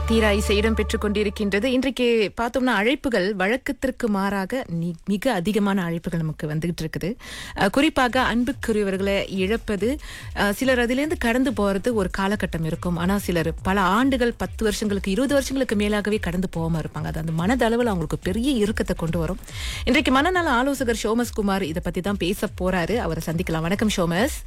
தீரா இசை இடம் பெற்றுக் கொண்டிருக்கின்றது இன்றைக்கு பார்த்தோம்னா அழைப்புகள் வழக்கத்திற்கு மாறாக நி- மிக அதிகமான அழைப்புகள் நமக்கு வந்துகிட்டு இருக்குது அஹ், குறிப்பாக அன்புக்குரியவர்களை இழப்பது அஹ், சிலர் அதிலிருந்து கடந்து போறது ஒரு காலகட்டம் இருக்கும் ஆனா சிலர் பல ஆண்டுகள் பத்து வருஷங்களுக்கு இருபது வருஷங்களுக்கு மேலாகவே கடந்து போகாம இருப்பாங்க அது அந்த மனதளவில் அவங்களுக்கு பெரிய இறுக்கத்தை கொண்டு வரும் இன்றைக்கு மனநல ஆலோசகர் ஷோமஸ் குமார் இதை பத்தி தான் பேச போறாரு அவரை சந்திக்கலாம் வணக்கம் ஷோமஸ்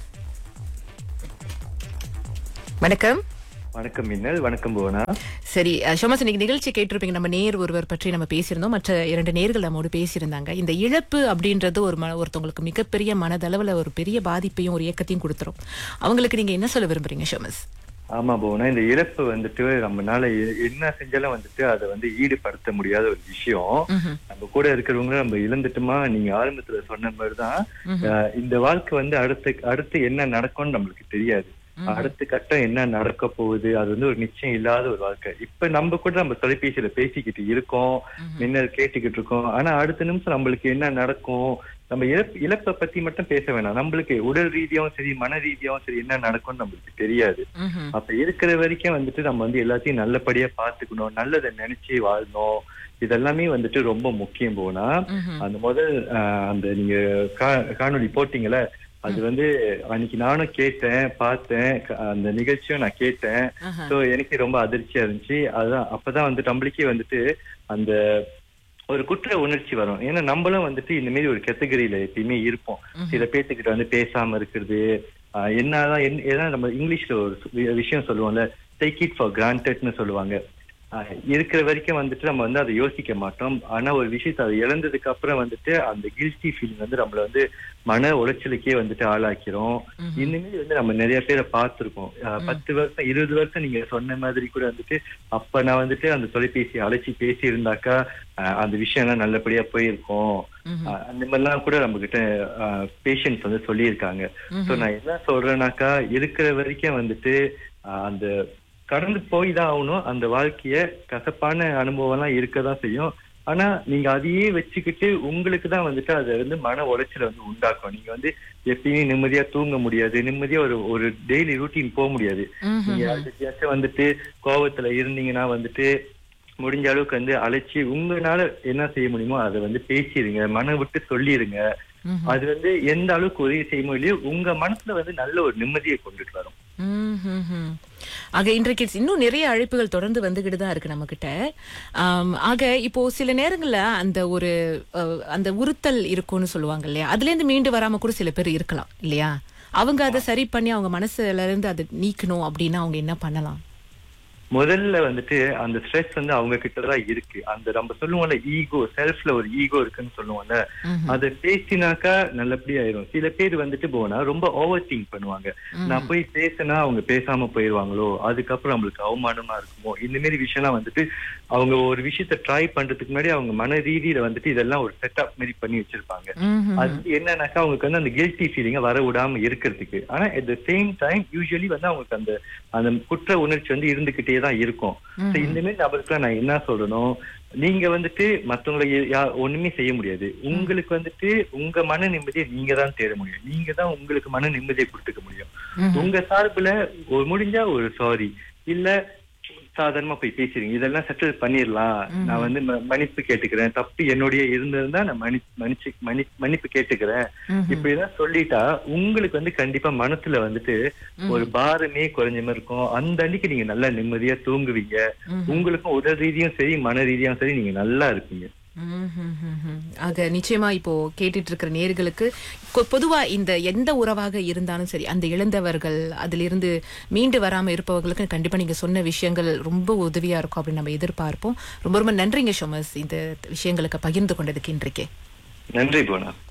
வணக்கம் வணக்கம் மின்னல் வணக்கம் புவனா சரி அஹ், ஷோமஸ் இன்னைக்கு நிகழ்ச்சி கேட்டிருப்பீங்க நம்ம நேர் ஒருவர் பற்றி நம்ம பேசியிருந்தோம் மற்ற இரண்டு நேர்கள் நம்மோடு பேசியிருந்தாங்க இந்த இழப்பு அப்படின்றது ஒரு ம ஒருத்தவங்களுக்கு மிகப்பெரிய மனதளவுல ஒரு பெரிய பாதிப்பையும் ஒரு இயக்கத்தையும் கொடுத்துரும் அவங்களுக்கு நீங்க என்ன சொல்ல விரும்புறீங்க ஷோமஸ் ஆமா புவனா இந்த இழப்பு வந்துட்டு நம்மனால எ- என்ன செஞ்சாலும் வந்துட்டு அதை வந்து ஈடுபடுத்த முடியாத ஒரு விஷயம் ம்ஹும். நம்ம கூட இருக்கிறவங்கள நம்ம இழந்துட்டோமா நீங்க ஆரம்பத்துல சொன்ன மாதிரிதான் அஹ், இந்த வாழ்க்கை வந்து அடுத்து அடுத்து என்ன நடக்கும்னு நம்மளுக்கு தெரியாது அடுத்த கட்டம் என்ன நடக்க போகுது அது வந்து ஒரு நிச்சயம் இல்லாத ஒரு வாழ்க்கை இப்ப நம்ம கூட நம்ம தொலைபேசியில பேசிக்கிட்டு இருக்கோம் மின்னல் கேட்டுக்கிட்டு இருக்கோம் ஆனா அடுத்த நிமிஷம் நம்மளுக்கு என்ன நடக்கும் நம்ம இழப்பு இழப்பை பத்தி மட்டும் பேச வேணாம் நம்மளுக்கு உடல் ரீதியாவும் சரி மன ரீதியாவும் சரி என்ன நடக்கும்னு நம்மளுக்கு தெரியாது ம்ஹும். அப்ப இருக்கிற வரைக்கும் வந்துட்டு நம்ம வந்து எல்லாத்தையும் நல்லபடியா பாத்துக்கணும் நல்லதை நினைச்சு வாழணும் இதெல்லாமே வந்துட்டு ரொம்ப முக்கியம் போனா ம்ஹும். அந்த முதல் ஆஹ், அந்த நீங்க கா- காணொளி போட்டீங்கல்ல அது வந்து அன்னைக்கு நானும் கேட்டேன் பார்த்தேன் க- அந்த நிகழ்ச்சியும் நான் கேட்டேன் ஆஹா. சோ எனக்கு ரொம்ப அதிர்ச்சியா இருந்துச்சு அதுதான் அப்பதான் வந்து நம்மளுக்கே வந்துட்டு அந்த ஒரு குற்ற உணர்ச்சி வரும் ஏன்னா நம்மளும் வந்துட்டு இந்த மாதிரி ஒரு கேட்டகரியில எப்பயுமே இருப்போம் சில பேர்த்துக்கிட்ட வந்து பேசாம இருக்கிறது ஆஹ் என்னதான் என்ன- ஏன்னா நம்ம இங்கிலீஷ்ல ஒரு வி- விஷயம் சொல்லுவோம்ல டேக் இட் ஃபார் கிராண்டட்னு சொல்லுவாங்க ஆஹ் இருக்கிற வரைக்கும் வந்துட்டு நம்ம வந்து அதை யோசிக்க மாட்டோம் ஆனா ஒரு விஷயத்தை அதை இழந்ததுக்கு அப்புறம் வந்துட்டு அந்த கில்ட்டி ஃபீலிங் வந்து நம்மள வந்து மன உளைச்சலுக்கே வந்துட்டு ஆளாக்கிறோம் இந்த மாதிரி வந்து நம்ம நிறைய பேரை பார்த்திருக்கோம் ஆஹ் பத்து வருஷம் இருபது வருஷம் நீங்க சொன்ன மாதிரி கூட வந்துட்டு அப்ப நான் வந்துட்டு அந்த தொலைபேசி அழைச்சி பேசி இருந்தாக்கா ஆஹ் அந்த விஷயம் எல்லாம் நல்லபடியா போயிருக்கும் ஆஹ் அந்த மாதிரிலாம் கூட நம்ம கிட்ட பேஷண்ட்ஸ் வந்து சொல்லியிருக்காங்க சோ நான் என்ன சொல்றேன்னாக்கா இருக்கிற வரைக்கும் வந்துட்டு ஆஹ் அந்த கடந்து போய் தான் ஆகணும் அந்த வாழ்க்கைய கசப்பான அனுபவம் எல்லாம் இருக்கதான் செய்யும் ஆனா நீங்க அதையே வச்சுக்கிட்டு உங்களுக்கு தான் வந்துட்டு அதை வந்து மன உளைச்சலை வந்து உண்டாக்கும் நீங்க வந்து எப்பயுமே நிம்மதியா தூங்க முடியாது நிம்மதியா ஒரு ஒரு டெய்லி ரூட்டீன் போக முடியாது ம்ஹும். நீங்க யார்கிட்டயாச்சும் வந்துட்டு கோவத்துல இருந்தீங்கன்னா வந்துட்டு முடிஞ்ச அளவுக்கு வந்து அழைச்சி உங்களால என்ன செய்ய முடியுமோ அதை வந்து பேசிடுங்க மனம் விட்டு சொல்லிடுங்க ம்ஹும். அது வந்து எந்த அளவுக்கு உதவி செய்யுமோ இல்லையோ உங்க மனசுல வந்து நல்ல ஒரு நிம்மதியை கொண்டுட்டு வரும் ம்ஹும்ஹும். ஆக இன்றைக்கு இன்னும் நிறைய அழைப்புகள் தொடர்ந்து வந்துகிட்டு தான் இருக்கு நம்ம கிட்ட ஆக இப்போ சில நேரங்கள்ல அந்த ஒரு அஹ், அந்த உறுத்தல் இருக்கும்னு சொல்லுவாங்க இல்லையா அதுல இருந்து மீண்டு வராம கூட சில பேர் இருக்கலாம் இல்லையா அவங்க அதை சரி பண்ணி அவங்க மனசுல இருந்து அதை நீக்கணும் அப்படின்னா அவங்க என்ன பண்ணலாம் முதல்ல வந்துட்டு அந்த ஸ்ட்ரெஸ் வந்து அவங்க கிட்டதான் இருக்கு அந்த நம்ம சொல்லுவோம்ல ஈகோ செல்ஃப்ல ஒரு ஈகோ இருக்குன்னு சொல்லுவோம்ல ம்ஹும். அதை பேசினாக்கா நல்லபடியா ஆயிரும் சில பேர் வந்துட்டு போனா ரொம்ப ஓவர் திங்க் பண்ணுவாங்க நான் போய் பேசினா அவங்க பேசாம போயிருவாங்களோ அதுக்கப்புறம் நம்மளுக்கு அவமானமா இருக்குமோ இந்த மாதிரி விஷயம்லாம் வந்துட்டு அவங்க ஒரு விஷயத்த ட்ரை பண்றதுக்கு முன்னாடி அவங்க மன ரீதியில வந்துட்டு இதெல்லாம் ஒரு செட்டப் மாதிரி பண்ணி வச்சிருப்பாங்க ம்ஹும். அது வந்து என்னன்னாக்கா அவங்களுக்கு வந்து அந்த கில்ட்டி ஃபீலிங்க வர விடாம இருக்கிறதுக்கு ஆனா at the same time usually வந்து அவங்களுக்கு அந்த அந்த குற்ற உணர்ச்சி வந்து இருந்துகிட்டே தான் இருக்கும் So, இந்த மாதிரி நபருக்குலாம் நான் என்ன சொல்லணும் நீங்க வந்துட்டு மத்தவங்களை யா- ஒண்ணுமே செய்ய முடியாது உங்களுக்கு வந்துட்டு உங்க மன நிம்மதியை நீங்க தான் தேட முடியும் நீங்க தான் உங்களுக்கு மன நிம்மதியை கொடுத்துக்க முடியும் உங்க சார்புல ஒரு முடிஞ்சா ஒரு சாரி இல்ல சாதாரணமா போய் பேசுறீங்க இதெல்லாம் செட்டில் பண்ணிடலாம் நான் வந்து ம- மன்னிப்பு கேட்டுக்கிறேன் தப்பு என்னுடைய இருந்திருந்தா நான் மன்னி மன்னிச்சு மன்னி மன்னிப்பு கேட்டுக்கிறேன் இப்படி எல்லாம் சொல்லிட்டா உங்களுக்கு வந்து கண்டிப்பா மனசுல வந்துட்டு ஒரு பாரமே குறைஞ்ச மாதிரி இருக்கும் அந்த அன்னைக்கு நீங்க நல்லா நிம்மதியா தூங்குவீங்க உங்களுக்கும் உடல் ரீதியும் சரி மன ரீதியும் சரி நீங்க நல்லா இருப்பீங்க ம்ஹும்ஹும்ஹும். ஆக நிச்சயமா இப்போ கேட்டுட்டு இருக்கிற நேர்களுக்கு கொ- பொதுவா இந்த எந்த உறவாக இருந்தாலும் சரி அந்த இழந்தவர்கள் அதிலிருந்து மீண்டு வராம இருப்பவர்களுக்கு கண்டிப்பா நீங்க சொன்ன விஷயங்கள் ரொம்ப உதவியா இருக்கும் அப்படின்னு நம்ம எதிர்பார்ப்போம் ரொம்ப ரொம்ப நன்றிங்க ஷோமஸ் இந்த விஷயங்களுக்கு பகிர்ந்து கொண்டதுக்கு இன்றைக்கு நன்றி போனா